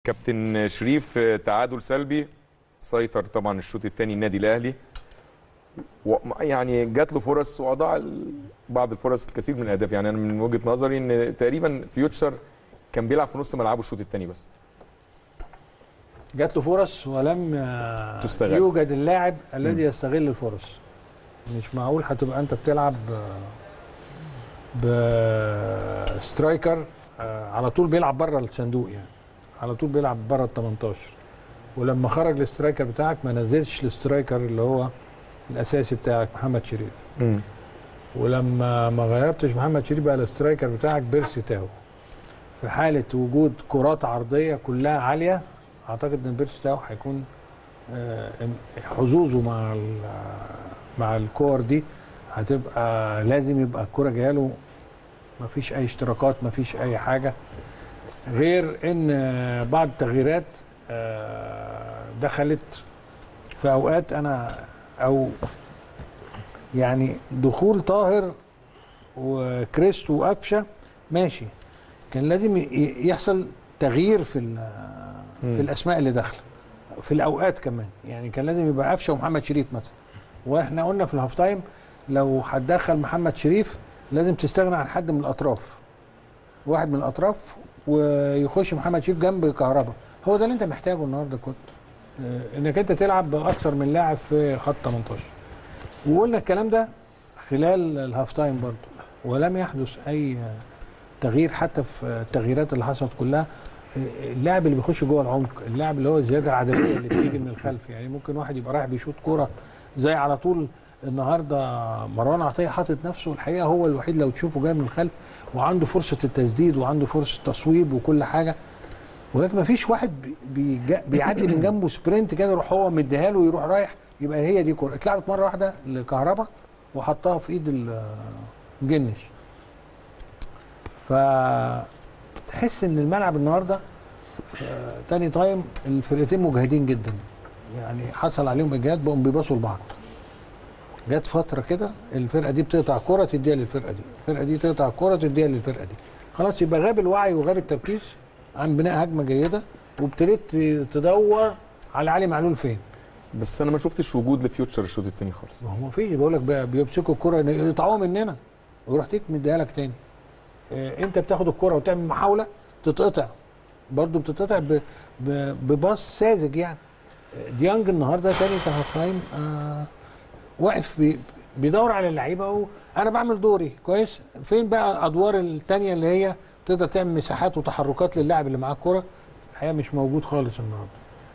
كابتن شريف تعادل سلبي سيطر طبعا الشوط الثاني النادي الاهلي و- يعني جات له فرص واضاع ال- بعض الفرص الكثير من الاهداف يعني انا من وجهه نظري ان تقريبا فيوتشر كان بيلعب في نص ملعبه الشوط الثاني بس جات له فرص ولم آه، تستغل. يوجد اللاعب الذي يستغل الفرص مش معقول هتبقى انت بتلعب بسترايكر على طول بيلعب بره الصندوق يعني على طول بيلعب بره ال 18 ولما خرج الاسترايكر بتاعك ما نزلش الاسترايكر اللي هو الاساسي بتاعك محمد شريف ولما ما غيرتش محمد شريف بقى الاسترايكر بتاعك بيرسي تاو في حاله وجود كرات عرضيه كلها عاليه اعتقد ان بيرسي تاو هيكون آه، حظوظه مع ال- مع الكور دي هتبقى لازم يبقى الكره جايه له مفيش اي اشتراكات مفيش اي حاجه غير ان آه، بعض التغييرات آه، دخلت في اوقات انا او يعني دخول طاهر وكريست وقفشه ماشي كان لازم ي- يحصل تغيير في ال- في الاسماء اللي داخله في الاوقات كمان يعني كان لازم يبقى قفشه ومحمد شريف مثلا واحنا قلنا في الهاف تايم لو هتدخل محمد شريف لازم تستغنى عن حد من الاطراف واحد من الاطراف ويخش محمد شريف جنب كهربا هو ده اللي انت محتاجه النهارده كنت آه، انك انت تلعب باكثر من لاعب في خط 18 وقلنا الكلام ده خلال الهاف تايم برضه ولم يحدث اي تغيير حتى في التغييرات اللي حصلت كلها اللاعب اللي بيخش جوه العمق اللاعب اللي هو الزياده العدديه اللي بتيجي من الخلف يعني ممكن واحد يبقى رايح بيشوط كوره زي على طول النهارده مروان عطيه حاطط نفسه الحقيقه هو الوحيد لو تشوفه جاي من الخلف وعنده فرصه التسديد وعنده فرصه تصويب وكل حاجه ولكن ما فيش واحد بي- بيجا- بيعدي من جنبه سبرنت كده يروح هو مديها له ويروح رايح يبقى هي دي كوره اتلعبت مره واحده لكهربا وحطها في ايد ال- الجنش فتحس ان الملعب النهارده آه، تاني تايم الفرقتين مجهدين جدا يعني حصل عليهم اجهاد بقوا بيباصوا لبعض جت فتره كده الفرقه دي بتقطع كره تديها للفرقه دي الفرقه دي تقطع كره تديها للفرقه دي خلاص يبقى غاب الوعي وغاب التركيز عن بناء هجمه جيده وابتديت تدور على علي معلول فين بس انا ما شفتش وجود لفيوتشر الشوط الثاني خالص ما هو فيش بقول لك بقى بيمسكوا الكره يقطعوها مننا ويروح تيك مديها لك تاني آه، انت بتاخد الكره وتعمل محاوله تتقطع برضه بتتقطع ب- ب- بباص ساذج يعني آه، ديانج النهارده تاني كان هاف آه واقف بي بيدور على اللعيبه وانا بعمل دوري كويس فين بقى ادوار التانيه اللي هي تقدر تعمل مساحات وتحركات للاعب اللي معاه الكوره الحقيقه مش موجود خالص النهارده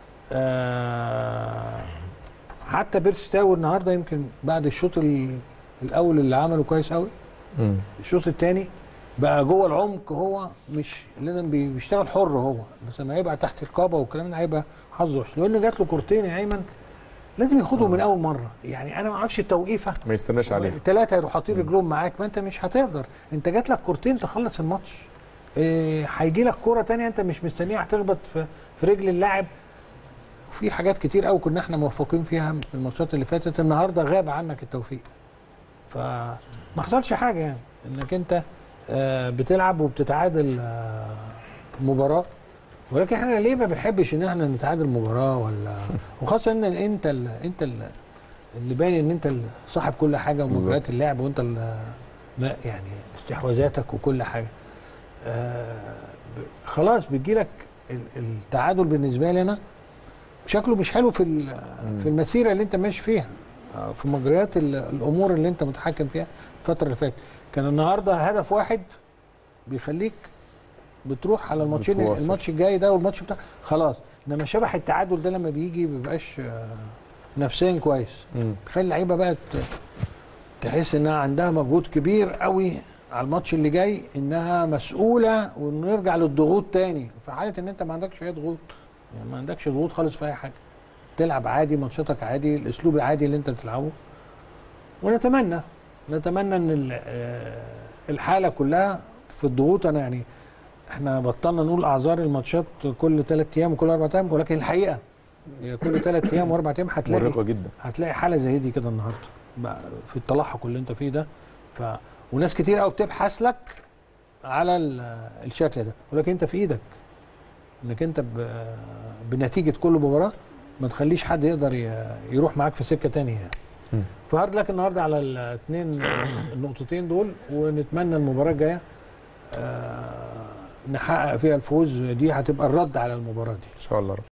آه حتى بيرس تاو النهارده يمكن بعد الشوط ال- الاول اللي عمله كويس قوي الشوط الثاني بقى جوه العمق هو مش لازم بي- بيشتغل حر هو بس لما هيبقى تحت رقابه والكلام ده هيبقى حظه وحش لان جات له كورتين يا ايمن لازم ياخدهم من اول مره يعني انا ما اعرفش التوقيفه ما يستناش عليه ثلاثه يروحوا حاطين رجلهم معاك ما انت مش هتقدر انت جات لك كورتين تخلص الماتش إيه، هيجي لك كوره تانية انت مش مستنيها هتخبط في, في رجل اللاعب في حاجات كتير قوي كنا احنا موفقين فيها في الماتشات اللي فاتت النهارده غاب عنك التوفيق فما حصلش حاجه يعني انك انت آه، بتلعب وبتتعادل آه، مباراه ولكن احنا ليه ما بنحبش ان احنا نتعادل مباراه ولا وخاصه ان انت ال انت ال اللي باين ان انت ال- صاحب كل حاجه ومجريات اللعب وانت ال- ما يعني استحواذاتك وكل حاجه آه ب- خلاص بيجي لك التعادل بالنسبه لي انا شكله مش حلو في ال- في المسيره اللي انت ماشي فيها آه، في مجريات ال- الامور اللي انت متحكم فيها الفتره اللي فاتت كان النهارده هدف واحد بيخليك بتروح على الماتشين بتواصل. الماتش الجاي ده والماتش بتاع خلاص انما شبح التعادل ده لما بيجي ما بيبقاش آه، نفسيا كويس تخلي اللعيبه بقى ت- تحس انها عندها مجهود كبير قوي على الماتش اللي جاي انها مسؤوله ونرجع للضغوط تاني في حاله ان انت ما عندكش اي ضغوط يعني ما عندكش ضغوط خالص في اي حاجه تلعب عادي ماتشاتك عادي الاسلوب العادي اللي انت بتلعبه ونتمنى نتمنى ان ال- آه، الحاله كلها في الضغوط انا يعني احنا بطلنا نقول اعذار الماتشات كل ثلاث ايام وكل اربع ايام ولكن الحقيقه هي كل ثلاث ايام واربع ايام هتلاقي مرهقه جدا هتلاقي حاله زي دي كده النهارده بقى في التلاحق اللي انت فيه ده ف وناس كتير قوي بتبحث لك على ال- الشكل ده ولكن انت في ايدك انك انت ب... بنتيجه كل مباراه ما تخليش حد يقدر ي... يروح معاك في سكه تانية يعني مم. فهارد لك النهارده على الاثنين النقطتين دول ونتمنى المباراه الجايه آه، نحقق فيها الفوز دي هتبقى الرد على المباراه دي ان شاء الله رب.